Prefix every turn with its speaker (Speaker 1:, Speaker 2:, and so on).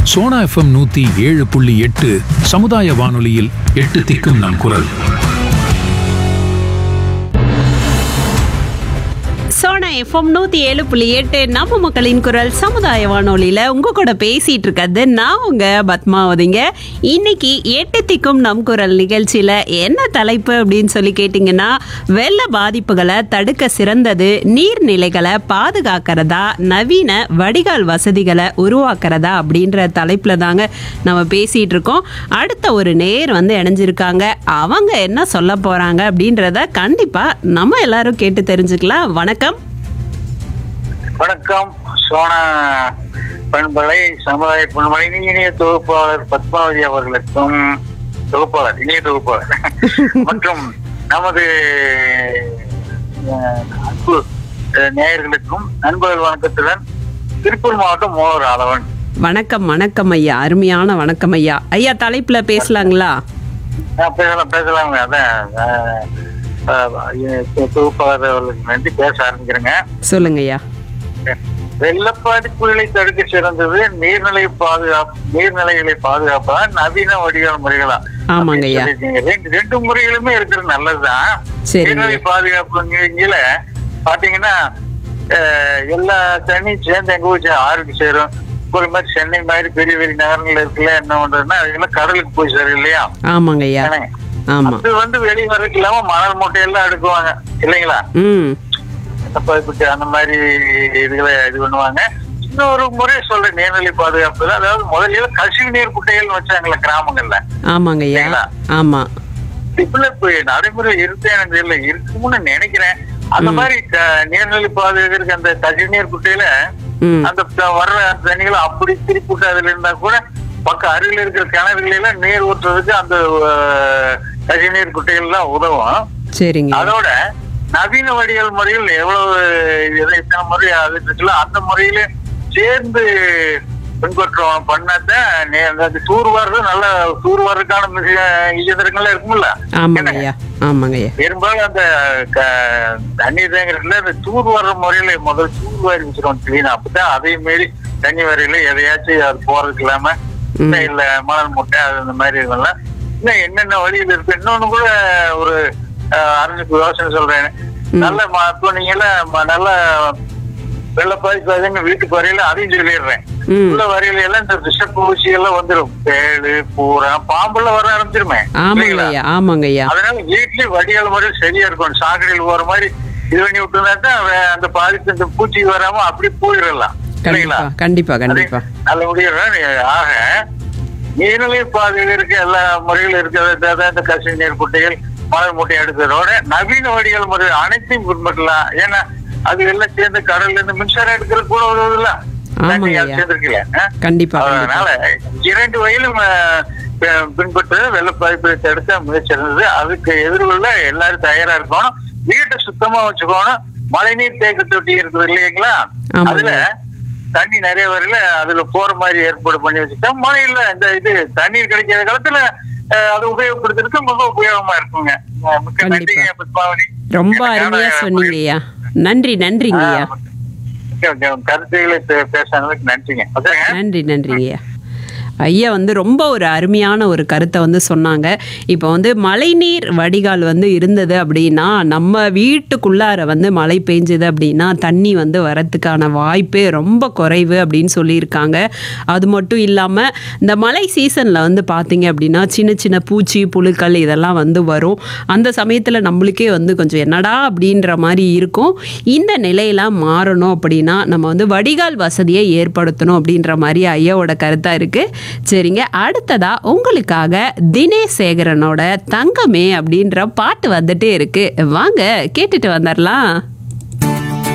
Speaker 1: Sona FM நூத்தி ஏழு புள்ளி எட்டு சமுதாய வானொலியில் எட்டு திக்கும் நம் குரல்
Speaker 2: சோனா எஃப்எம் நூத்தி ஏழு புள்ளி எட்டு நம்ம மக்களின் குரல் சமுதாய வானொலியில உங்க கூட பேசிட்டு இருக்கிறது நான் உங்க பத்மாவதிங்க இன்னைக்கு எட்டு திக்கும் நம் குரல் நிகழ்ச்சியில என்ன தலைப்பு அப்படின்னு சொல்லி கேட்டிங்கன்னா வெள்ள பாதிப்புகளை தடுக்க சிறந்தது நீர்நிலைகளை பாதுகாக்கிறதா நவீன வடிகால் வசதிகளை உருவாக்குறதா அப்படின்ற தலைப்புல தாங்க நம்ம பேசிட்டு இருக்கோம் அடுத்த ஒரு நேர் வந்து இணைஞ்சிருக்காங்க அவங்க என்ன சொல்ல போறாங்க அப்படின்றத கண்டிப்பா நம்ம எல்லாரும் கேட்டு தெரிஞ்சுக்கலாம் வணக்கம்
Speaker 3: வணக்கம் சோனா பண்பலை சமுதாய பண்பலை இணைய தொகுப்பாளர் பத்மாவதி அவர்களுக்கும் தொகுப்பாளர் இணைய தொகுப்பாளர் மற்றும் நமது அஹ், அன்பு அஹ், நேயர்களுக்கும் நண்பர்கள் வணக்கத்துடன் திருப்பூர் மாவட்டம் மூலவர் ஆளவன்
Speaker 2: வணக்கம் வணக்கம் ஐயா அருமையான வணக்கம் ஐயா ஐயா தலைப்புல பேசலாங்களா
Speaker 3: அஹ், பேசலாம் பேசலாங்க அதான் அஹ், அஹ், தொகுப்பாளர் அவர்களுக்கு நன்றி பேச ஆரம்பிக்கிறேங்க
Speaker 2: சொல்லுங்க ஐயா
Speaker 3: வெள்ளப்பாதிப்புகளை தடுக்க சிறந்தது நீர்நிலை பாதுகாப்பு நீர்நிலைகளை பாதுகாப்பதான் நவீன வடிகால் முறைகளா
Speaker 2: ஆமாங்க ஐயா.
Speaker 3: சொல்லிருக்கீங்க. ரெண்டு ரெண்டு முறைகளுமே இருக்கிறது நல்லதுதான்
Speaker 2: சரிங்க.
Speaker 3: நீர்நிலை பாதுகாப்புங்கிற பாத்தீங்கன்னா அஹ், எல்லா தண்ணியும் சேர்ந்து எங்க ஊர் சே- ஆறுக்கு சேரும் ஒரு மாதிரி சென்னை மாதிரி பெரிய பெரிய நகரங்கள் இருக்குல்ல என்ன பண்றதுன்னா அதெல்லாம் கடலுக்கு போய் சேரும் இல்லையா
Speaker 2: ஆமாங்க ஐயா
Speaker 3: ஏன்னா,
Speaker 2: ஆமா
Speaker 3: அது வந்து வெளி வரக்கு இல்லாம மணல் மூட்டையெல்லாம் அடுக்குவாங்க இல்லைங்களா
Speaker 2: ம்
Speaker 3: தப்பாய்ப்பிட்டு அந்த மாதிரி இதுகளை இது பண்ணுவாங்க இன்னொரு முறை சொல்ற நீர்நிலை பாதுகாப்பு தான் அதாவது முதல்ல கசிவு நீர் குட்டைகள்னு வச்சாங்கல்ல கிராமங்கள்ல
Speaker 2: ஆமாங்க ஐயா
Speaker 3: சரிங்களா?
Speaker 2: ஆமா
Speaker 3: இப்ப இப்ப நடைமுறை இருக்கு எனக்கு தெரியல இருக்கும்னு நினைக்கிறேன் அந்த மாதிரி க- நீர்நிலை பாதுகாக்கிறதுக்கு அந்த கசிவு நீர் குட்டையில
Speaker 2: ம்
Speaker 3: அந்த த- வர்ற தண்ணிகளை அப்படி திருப்பி விட்டு அதுல இருந்தா கூட பக்கம் அருகில் இருக்கிற கிணறுகளை எல்லாம் நீர் ஊற்றுறதுக்கு அந்த அஹ், கசிவு நீர் குட்டைகள் எல்லாம் உதவும்
Speaker 2: சரிங்க
Speaker 3: அதோட நவீன வடிவல் முறையில் எவ்வளவு இதை எத்தனை முறை அது இருக்குல்ல அந்த முறையில சேர்ந்து பின்பற்றுவோம் பண்ணாதான் நே- அந்த தூர் வர்றது நல்ல தூர் வர்றதுக்கான மிக இயந்திரங்கள்லாம் இருக்கும்ல
Speaker 2: ஆமாங்க ஐயா ஆமாங்க ஐயா
Speaker 3: பெரும்பாலும் அந்த க- தண்ணீர் தேங்குறதுல அந்த தூர் வர்ற முறையில முதல் தூர் வாரி வச்சிருவோம் கிளீன் அப்பதான் அதே மாரி தண்ணி வரையில எதையாச்சும் அது போறதுக்கு இல்லாம
Speaker 2: ம்.
Speaker 3: இல்ல மணல் முட்டை அது இந்த மாதிரி இதெல்லாம் இன்னும் என்னென்ன வழியில் இருக்கு இன்னொன்னு கூட ஒரு அஹ், அறிஞருக்கு யோசனை சொல்றேன் நல்ல ம- இப்போ நீங்க எல்லாம் ம- நல்ல வெள்ள பாதிப்பு வீட்டுக்கு வரையில அதையும் சொல்லிடுறேன்
Speaker 2: ம்
Speaker 3: உள்ள வரையில எல்லாம் இந்த விஷப்பூச்சி எல்லாம் வந்துடும் தேடு பூரா பாம்பெல்லாம் வர ஆரம்பிச்சிருமே
Speaker 2: ஆமாங்க
Speaker 3: இல்லைங்களா?
Speaker 2: ஐயா ஆமாங்க ஐயா
Speaker 3: அதனால வீட்லயே வடிகால் முறையில் சரியா இருக்கும் சாக்கடையில் போற மாதிரி இது பண்ணி விட்டுனா தான் வே- அந்த பாதிப்பு இந்த பூச்சி வராம அப்படி போயிடலாம் இல்லைங்களா
Speaker 2: கண்டிப்பா கண்டிப்பா கண்டிப்பா
Speaker 3: நல்லபடியா ஆக நீர்நிலை பாதையில் இருக்க எல்லா முறைகளும் இருக்கிறது அதாவது இந்த கசிவு நீர் குட்டைகள் மணல் மூட்டை எடுக்கிறதோட நவீன வடிகால் முறை அனைத்தையும் பின்பற்றலாம் ஏன்னா அது எல்லாம் சேர்ந்து கடல்ல இருந்து மின்சாரம் எடுக்கிறது கூட உதவுதுல்ல
Speaker 2: ஆமாங்க
Speaker 3: தண்ணி அது
Speaker 2: ஐயா.
Speaker 3: சேர்ந்திருக்குல்ல ஆ?
Speaker 2: கண்டிப்பா கண்டிப்பா
Speaker 3: அதனால இரண்டு வகையிலும் அஹ், பி- பின்பற்றது வெள்ள பாதிப்பை தடுக்க முயற்சி இருந்தது அதுக்கு எதிர்கொள்ள எல்லாரும் தயாரா இருக்கணும் வீட்டை சுத்தமா வச்சுக்கணும் மழைநீர் தேக்க தொட்டி இருக்குது இல்லைங்களா
Speaker 2: ஆமாங்க.
Speaker 3: அதுல தண்ணி நிறைய வரல அதுல போற மாதிரி ஏற்பாடு பண்ணி வச்சுட்டா மழையில இந்த இது தண்ணீர் கிடைக்காத காலத்துல அஹ், அது உபயோகப்படுத்துறதுக்கு ரொம்ப உபயோகமா இருக்குங்க அஹ், மிக்க
Speaker 2: கண்டிப்பா.
Speaker 3: நன்றிங்க பத்மாவதி
Speaker 2: ரொம்ப
Speaker 3: எனக்கான
Speaker 2: அருமையா சொன்னீங்க ஐயா நன்றி நன்றிங்க ஐயா
Speaker 3: ஆஹ், மிக்க- மிக்க கருத்துக்களை பே- பேசுனதுக்கு நன்றிங்க ஓகேங்க
Speaker 2: நன்றி நன்றிங்க ஐயா ஐயா வந்து ரொம்ப ஒரு அருமையான ஒரு கருத்தை வந்து சொன்னாங்க இப்போ வந்து மழைநீர் வடிகால் வந்து இருந்தது அப்படின்னா நம்ம வீட்டுக்குள்ளார வந்து மழை பெஞ்சது அப்படின்னா தண்ணி வந்து வரத்துக்கான வாய்ப்பே ரொம்ப குறைவு அப்படின்னு சொல்லியிருக்காங்க அது மட்டும் இல்லாமல் இந்த மழை சீசனில் வந்து பார்த்தீங்க அப்படின்னா சின்ன சின்ன பூச்சி புழுக்கள் இதெல்லாம் வந்து வரும் அந்த சமயத்தில் நம்மளுக்கே வந்து கொஞ்சம் என்னடா அப்படின்ற மாதிரி இருக்கும் இந்த நிலையெல்லாம் மாறணும் அப்படின்னா நம்ம வந்து வடிகால் வசதியை ஏற்படுத்தணும் அப்படின்ற மாதிரி ஐயாவோட கருத்தாக இருக்குது சரிங்க அடுத்ததா உங்களுக்காக தினேஷ் சேகரனோட தங்கமே அப்படின்ற பாட்டு வந்துட்டே இருக்கு வாங்க கேட்டுட்டு வந்துடலாம்